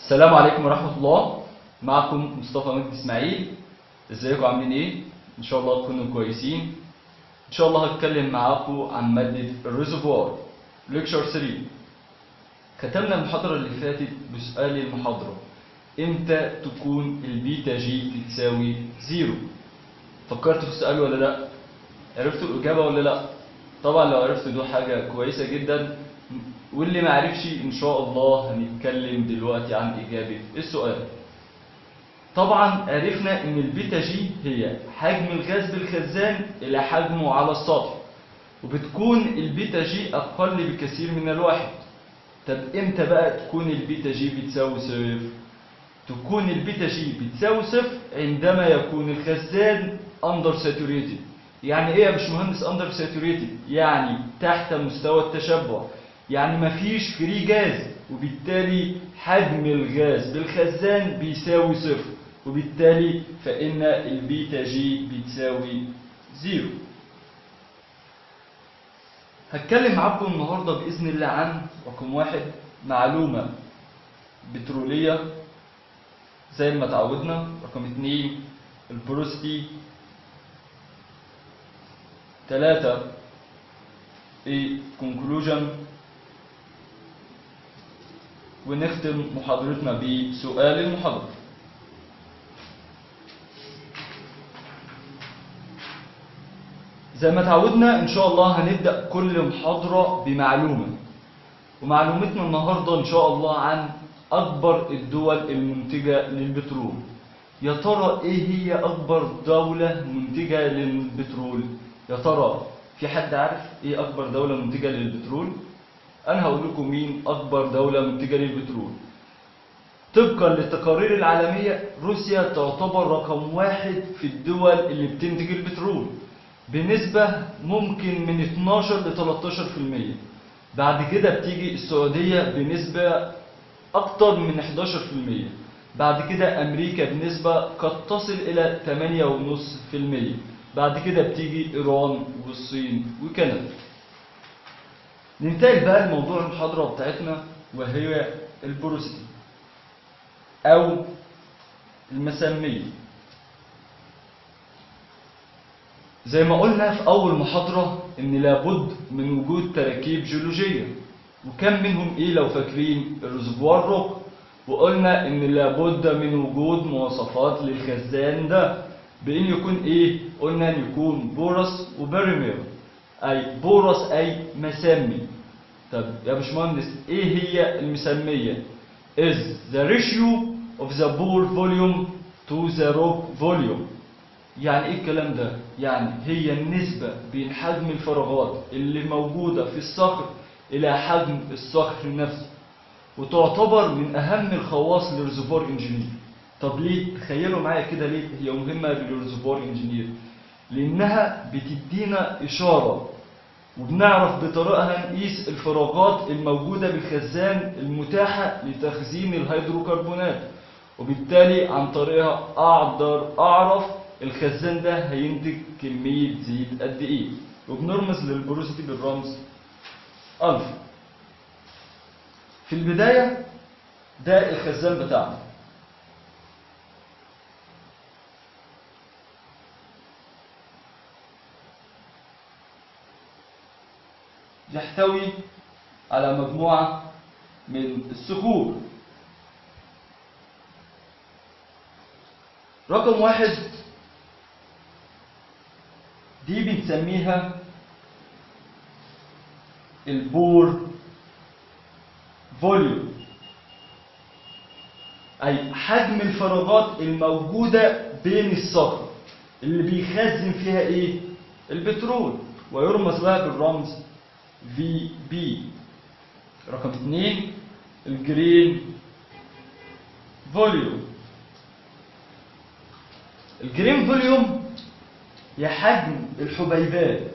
السلام عليكم ورحمة الله معكم مصطفى مجدي اسماعيل ازيكم عاملين ايه؟ ان شاء الله تكونوا كويسين ان شاء الله هتكلم معاكم عن مادة الريزرفوار ليكشر 3 ختمنا المحاضرة اللي فاتت بسؤال المحاضرة امتى تكون البيتا جي تساوي زيرو فكرت في السؤال ولا لا عرفتوا الإجابة ولا لا طبعا لو عرفتوا ده حاجة كويسة جدا واللي ما عرفش ان شاء الله هنتكلم دلوقتي عن إجابة السؤال طبعا عرفنا ان البيتا جي هي حجم الغاز بالخزان الى حجمه على السطح وبتكون البيتا جي اقل بكثير من الواحد طب امتى بقى تكون البيتا جي بتساوي صفر تكون البيتا جي بتساوي صفر عندما يكون الخزان اندر ساتوريتد يعني ايه يا باشمهندس اندر ساتوريتد يعني تحت مستوى التشبع يعني مفيش فري جاز وبالتالي حجم الغاز بالخزان بيساوي صفر وبالتالي فإن البيتا جي بتساوي زيرو هتكلم معاكم النهاردة بإذن الله عن رقم واحد معلومة بترولية زي ما تعودنا رقم اتنين البروستي تلاتة ايه conclusion ونختم محاضرتنا بسؤال المحاضرة زي ما تعودنا ان شاء الله هنبدأ كل محاضرة بمعلومة ومعلومتنا النهاردة ان شاء الله عن اكبر الدول المنتجة للبترول يا ترى ايه هي اكبر دولة منتجة للبترول يا ترى في حد عارف ايه اكبر دولة منتجة للبترول انا هقول لكم مين اكبر دولة منتجة للبترول طبقا للتقارير العالمية روسيا تعتبر رقم واحد في الدول اللي بتنتج البترول بنسبة ممكن من 12 ل 13% بعد كده بتيجي السعودية بنسبة أكتر من 11% بعد كده أمريكا بنسبة قد تصل إلى 8.5% بعد كده بتيجي إيران والصين وكندا ننتقل بقى لموضوع المحاضرة بتاعتنا وهي البروستي أو المسمية زي ما قلنا في أول محاضرة إن لابد من وجود تراكيب جيولوجية وكم منهم إيه لو فاكرين الريزرفوار روك وقلنا إن لابد من وجود مواصفات للخزان ده بإن يكون إيه قلنا إن يكون بورس وبريمير أي بورس أي مسمي طب يا باشمهندس إيه هي المسمية is the ratio of the bore volume to the rock volume يعني ايه الكلام ده يعني هي النسبة بين حجم الفراغات اللي موجودة في الصخر الى حجم الصخر نفسه وتعتبر من اهم الخواص للريزرفوار انجينير طب ليه تخيلوا معايا كده ليه هي مهمة للريزرفوار انجينير لانها بتدينا اشارة وبنعرف بطريقها نقيس الفراغات الموجودة بالخزان المتاحة لتخزين الهيدروكربونات وبالتالي عن طريقها اقدر اعرف الخزان ده هينتج كمية زيت قد ايه وبنرمز للبروستي بالرمز ألفا في البداية ده الخزان بتاعنا يحتوي على مجموعة من الصخور رقم واحد دي بنسميها البور فوليوم أي حجم الفراغات الموجودة بين الصخر اللي بيخزن فيها إيه؟ البترول ويرمز لها بالرمز في بي رقم اثنين الجرين فوليوم الجرين فوليوم هي حجم الحبيبات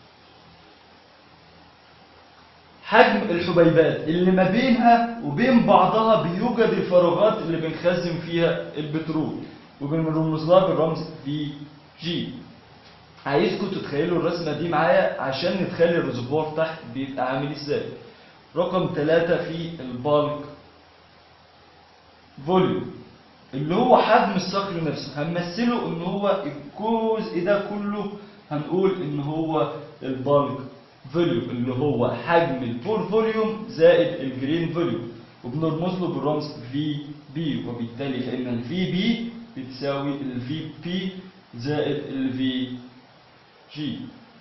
حجم الحبيبات اللي ما بينها وبين بعضها بيوجد الفراغات اللي بنخزن فيها البترول وبنرمز لها بالرمز في جي عايزكم تتخيلوا الرسمه دي معايا عشان نتخيل الريزرفوار تحت بيبقى عامل ازاي رقم ثلاثة في البالك فوليوم اللي هو حجم الصقر نفسه هنمثله ان هو الجزء ده كله هنقول ان هو البالك فوليوم اللي هو حجم البور فوليوم زائد الجرين فوليوم وبنرمز له بالرمز في بي وبالتالي فان الفي بي بتساوي الفي بي زائد الفي جي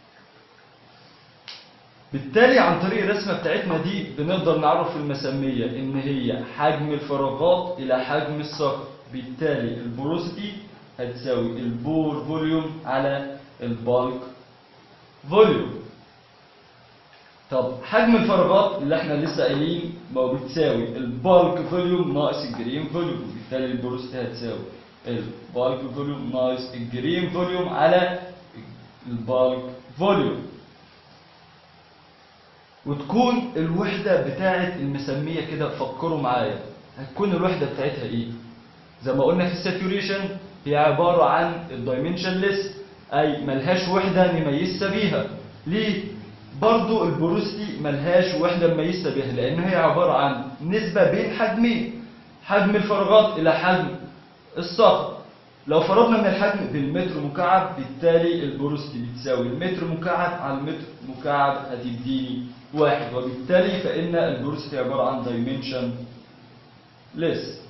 بالتالي عن طريق الرسمة بتاعتنا دي بنقدر نعرف المسمية ان هي حجم الفراغات الى حجم الصقر بالتالي البوروسيتي هتساوي البور فوليوم على البالك فوليوم طب حجم الفراغات اللي احنا لسه قايلين ما هو بتساوي البالك فوليوم ناقص الجرين فوليوم وبالتالي البوروسيتي هتساوي البالك فوليوم ناقص الجرين فوليوم على البالك فوليوم وتكون الوحدة بتاعت المسمية كده فكروا معايا هتكون الوحدة بتاعتها ايه زي ما قلنا في الساتوريشن هي عبارة عن الدايمنشنلس اي ملهاش وحدة نميزها بيها ليه برضو البروستي ملهاش وحدة نميزها بيها لان هي عبارة عن نسبة بين حجمين حجم الفراغات الى حجم الصخر لو فرضنا ان الحجم بالمتر مكعب بالتالي البروستي بتساوي المتر مكعب على المتر مكعب هتديني واحد وبالتالي فإن البروستي عبارة عن dimension less